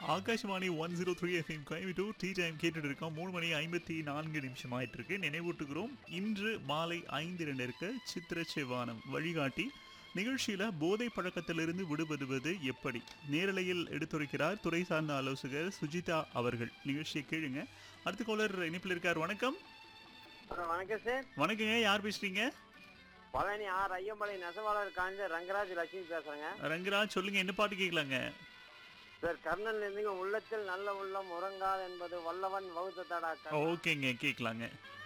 Akashvani one zero three FM Coimbatore tea time கேட்டுட்டு இருக்கோம் மூணு மணி ஐம்பத்தி நான்கு நிமிஷம் ஆயிட்டு இருக்கு நினைவூட்டுகிறோம் இன்று மாலை ஐந்து இரண்டிற்கு சித்திர செவ்வானம் வழிகாட்டி நிகழ்ச்சியில போதை பழக்கத்திலிருந்து விடுபடுவது எப்படி நேரலையில் எடுத்துரைக்கிறார் துறை சார்ந்த ஆலோசகர் சுஜிதா அவர்கள் நிகழ்ச்சியை கேளுங்க அடுத்த கோலர் இணைப்பில் இருக்கார் வணக்கம் ஹலோ, வணக்கம் சார் வணக்கங்க யார் பேசுறீங்க பழனி ஆர் ஐயம்பாளைய நெசவாளர் காஞ்ச ரங்கராஜ் லட்சுமி பேசுறேங்க ரங்கராஜ் சொல்லுங்க என்ன பாட்டு கேட்கலாங்க சார் கர்ணன் இருந்தீங்க உள்ளத்தில் நல்ல உள்ளம் உறங்காது என்பது வல்லவன் வகுத்த தடா ஓகேங்க கேட்கலாங்க